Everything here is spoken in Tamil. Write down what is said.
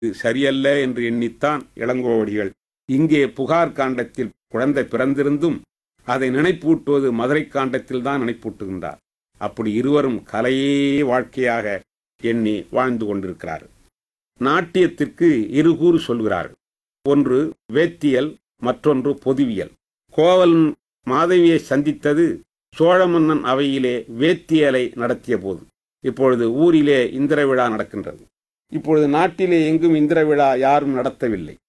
இது சரியல்ல என்று எண்ணித்தான் இளங்கோவடிகள் இங்கே புகார் காண்டத்தில் குழந்தை பிறந்திருந்தும் அதை நினைப்பூட்டுவது மதுரை காண்டத்தில் தான் நினைப்பூட்டுகின்றார் அப்படி இருவரும் கலையே வாழ்க்கையாக எண்ணி வாழ்ந்து கொண்டிருக்கிறார் நாட்டியத்திற்கு இருகூறு சொல்கிறார்கள் ஒன்று வேத்தியல் மற்றொன்று பொதுவியல் கோவலன் மாதவியை சந்தித்தது சோழ மன்னன் அவையிலே வேத்தியலை நடத்திய போது இப்பொழுது ஊரிலே இந்திர விழா நடக்கின்றது இப்பொழுது நாட்டிலே எங்கும் இந்திர விழா யாரும் நடத்தவில்லை